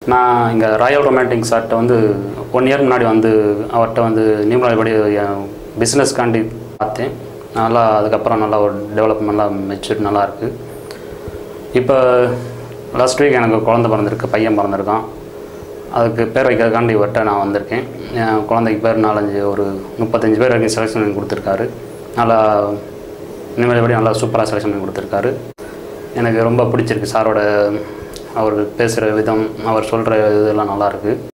நான் இங்கே Royal romantic சார்ட்ட வந்து ஒன் இயர் முன்னாடி வந்து அவர்கிட்ட வந்து நியூமராபடி பிஸ்னஸ்க்காண்டி பார்த்தேன் நல்லா அதுக்கப்புறம் நல்லா ஒரு டெவலப் நல்லா மெச்சூர் நல்லா இருக்குது இப்போ லாஸ்ட் வீக் எனக்கு குழந்த பிறந்திருக்கு பையன் பிறந்திருக்கான் அதுக்கு பேர் வைக்கிறதுக்காண்டி இவர்கிட்ட நான் வந்திருக்கேன் என் குழந்தைக்கு பேர் நாலஞ்சு ஒரு முப்பத்தஞ்சு பேர் வரைக்கும் செலெக்ஷன் பண்ணி கொடுத்துருக்காரு நல்லா இனிமேல் நல்லா சூப்பராக செலெக்ஷன் பண்ணி கொடுத்துருக்காரு எனக்கு ரொம்ப பிடிச்சிருக்கு சாரோட அவர் பேசுகிற விதம் அவர் சொல்கிற இதெல்லாம் நல்லாயிருக்கு